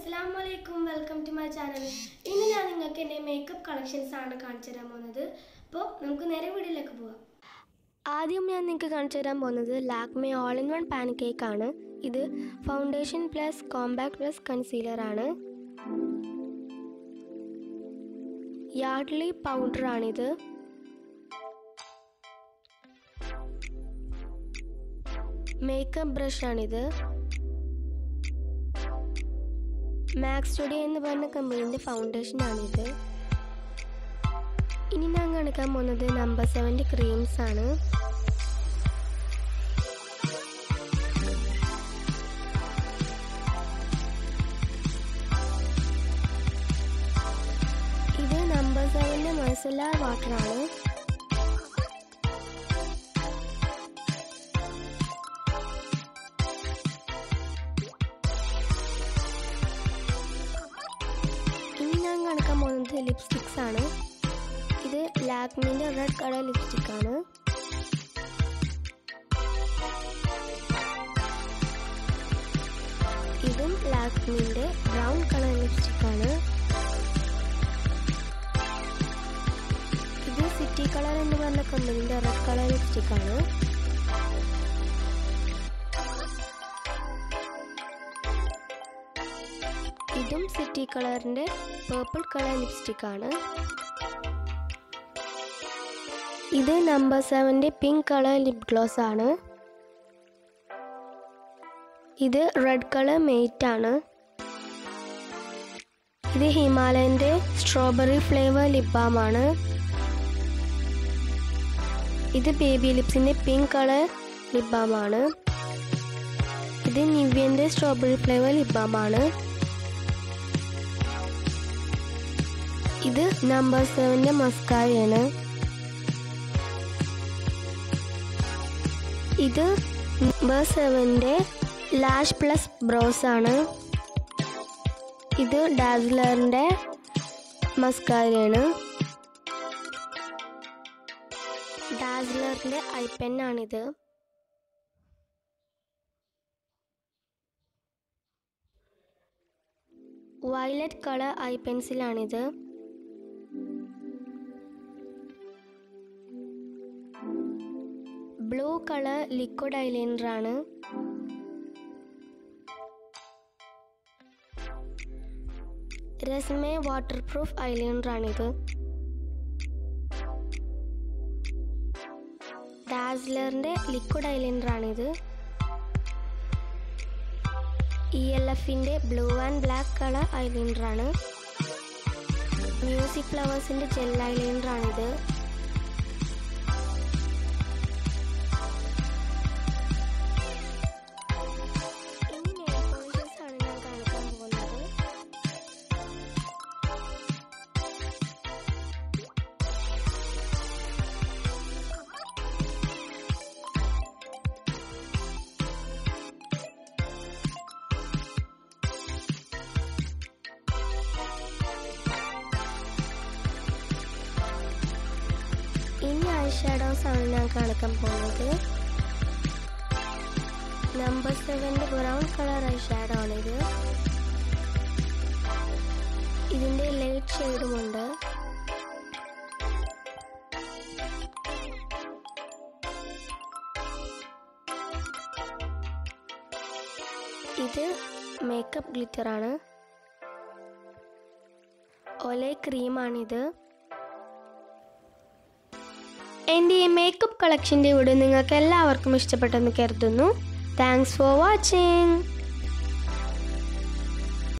അസ്സാം വലൈക്കും welcome to my channel ഇന്ന് ഞാൻ നിങ്ങൾക്ക് എൻ്റെ മേക്കപ്പ് കളക്ഷൻസ് ആണ് കാണിച്ചു തരാൻ പോകുന്നത് അപ്പോൾ നമുക്ക് നേരെ വീഡിയോയിലേക്ക് പോവാം ആദ്യം ഞാൻ നിങ്ങൾക്ക് കാണിച്ചു തരാൻ പോകുന്നത് Lakme all in one pan cake ആണ് ഇത് foundation plus compact plus concealer ആണ് യാർഡ്ലി പൗഡർ ആണിത് മേക്കപ്പ് ബ്രഷ് ആണിത് മാക്സ് സ്റ്റുഡിയോ എന്ന് പറഞ്ഞ കമ്പനീൻ്റെ ഫൗണ്ടേഷൻ ആണിത് ഇനി ഞാൻ കാണിക്കാൻ പോകുന്നത് നമ്പർ സെവൻ്റെ ക്രീംസ് ആണ് ഇത് നമ്പർ സെവൻ്റെ മൈസലാർ വാട്ടർ ആണ് ഇനി ഞാൻ കാണിക്കാൻ പോകുന്നത് ലിപ്സ്റ്റിക്സ് ആണ് ഇത് ലാക്മിൻ്റെ റെഡ് കളർ ലിപ്സ്റ്റിക് ആണ് ഇതും ലാക്മിൻ്റെ ബ്രൗൺ കളർ ലിപ്സ്റ്റിക് ആണ് ഇത് സിറ്റി കളർ എന്ന് പറഞ്ഞ കമ്പനീൻ്റെ റെഡ് കളർ ലിപ്സ്റ്റിക് ആണ് ഇതും സിറ്റി കളറിൻ്റെ പേർപ്പിൾ കളർ ലിപ്സ്റ്റിക് ആണ് ഇത് നമ്പർ സെവൻ്റെ പിങ്ക് കളർ ലിപ് ഗ്ലോസ് ആണ് ഇത് റെഡ് കളർ മെയ്റ്റ് ആണ് ഇത് ഹിമാലയൻ്റെ സ്ട്രോബെറി ഫ്ലേവർ ലിപ് ബാം ആണ് ഇത് ബേബി ലിപ്സിൻ്റെ പിങ്ക് കളർ ലിപ് ബാം ആണ് ഇത് നിവ്യൻ്റെ സ്ട്രോബെറി ഫ്ലേവർ ലിപ് ബാം ആണ് ഇത് നമ്പർ സെവൻ്റെ മസ്കാരയാണ് ഇത് നമ്പർ സെവൻ്റെ ലാഷ് പ്ലസ് ബ്രോസ് ആണ് ഇത് ഡാസ്ലറിൻ്റെ മസ്കാരയാണ് ഡാസ്ലറിൻ്റെ ഐ പെന്നാണിത് വയലറ്റ് കളർ ഐ പെൻസിലാണിത് ബ്ലൂ കളർ ലിക്വിഡ് ഐലൈനർ ആണ് രസ്മേ വാട്ടർ പ്രൂഫ് ഐലൈനർ ആണിത് ഡാസ്ലറിൻ്റെ ലിക്വിഡ് ഐലൈനർ ആണിത് ഇ എൽ എഫിൻ്റെ blue and black colour eyeliner ആണ് മ്യൂസിക് ഫ്ലവേഴ്സിൻ്റെ ജെൽ ഐലൈനർ ആണിത് ഇനി nail polishes ആണ് ഞാൻ കാണിക്കാൻ പോകുന്നത് ഇനി ഐ ഷാഡോസ് ആണ് ഞാൻ കാണിക്കാൻ പോകുന്നത് നമ്പർ സെവൻ്റെ ബ്രൗൺ കളർ ഐ ഷാഡോ ആണിത് ഇതിൻ്റെ ലൈറ്റ് ഷെയ്ഡുമുണ്ട് ഇത് മേക്കപ്പ് ഗ്ലിറ്റർ ആണ് ഒലേ ക്രീമാണിത് എൻ്റെ ഈ മേക്കപ്പ് കളക്ഷൻ്റെ വീഡിയോ നിങ്ങൾക്ക് എല്ലാവർക്കും ഇഷ്ടപ്പെട്ടെന്ന് കരുതുന്നു താങ്ക്സ് ഫോർ വാച്ചിങ്